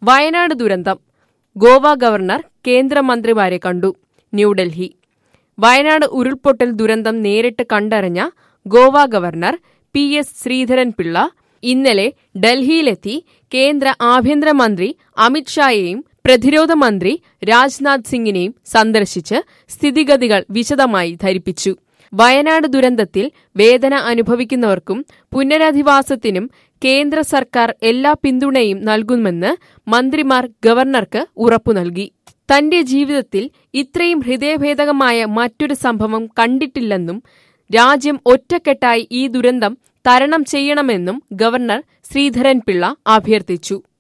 വയനാട് ദുരന്തം ഗോവ ഗവർണർ കേന്ദ്രമന്ത്രിമാരെ കണ്ടു ന്യൂഡൽഹി വയനാട് ഉരുൾപൊട്ടൽ ദുരന്തം നേരിട്ട് കണ്ടറിഞ്ഞ Goa governor P S Sreedharan Pillai ഇന്നലെ ഡൽഹിയിലെത്തി കേന്ദ്ര ആഭ്യന്തരമന്ത്രി അമിത്ഷായെയും പ്രതിരോധ മന്ത്രി രാജ്നാഥ് സിംഗിനെയും സന്ദർശിച്ച് സ്ഥിതിഗതികൾ വിശദമായി ധരിപ്പിച്ചു വയനാട് ദുരന്തത്തിൽ വേദന അനുഭവിക്കുന്നവർക്കും പുനരധിവാസത്തിനും കേന്ദ്ര സർക്കാർ എല്ലാ പിന്തുണയും നൽകുമെന്ന് മന്ത്രിമാർ ഗവർണർക്ക് ഉറപ്പു നൽകി തന്റെ ജീവിതത്തിൽ ഇത്രയും ഹൃദയഭേദകമായ മറ്റൊരു സംഭവം കണ്ടിട്ടില്ലെന്നും രാജ്യം ഒറ്റക്കെട്ടായി ഈ ദുരന്തം തരണം ചെയ്യണമെന്നും ഗവർണർ ശ്രീധരൻപിള്ള അഭ്യർത്ഥിച്ചു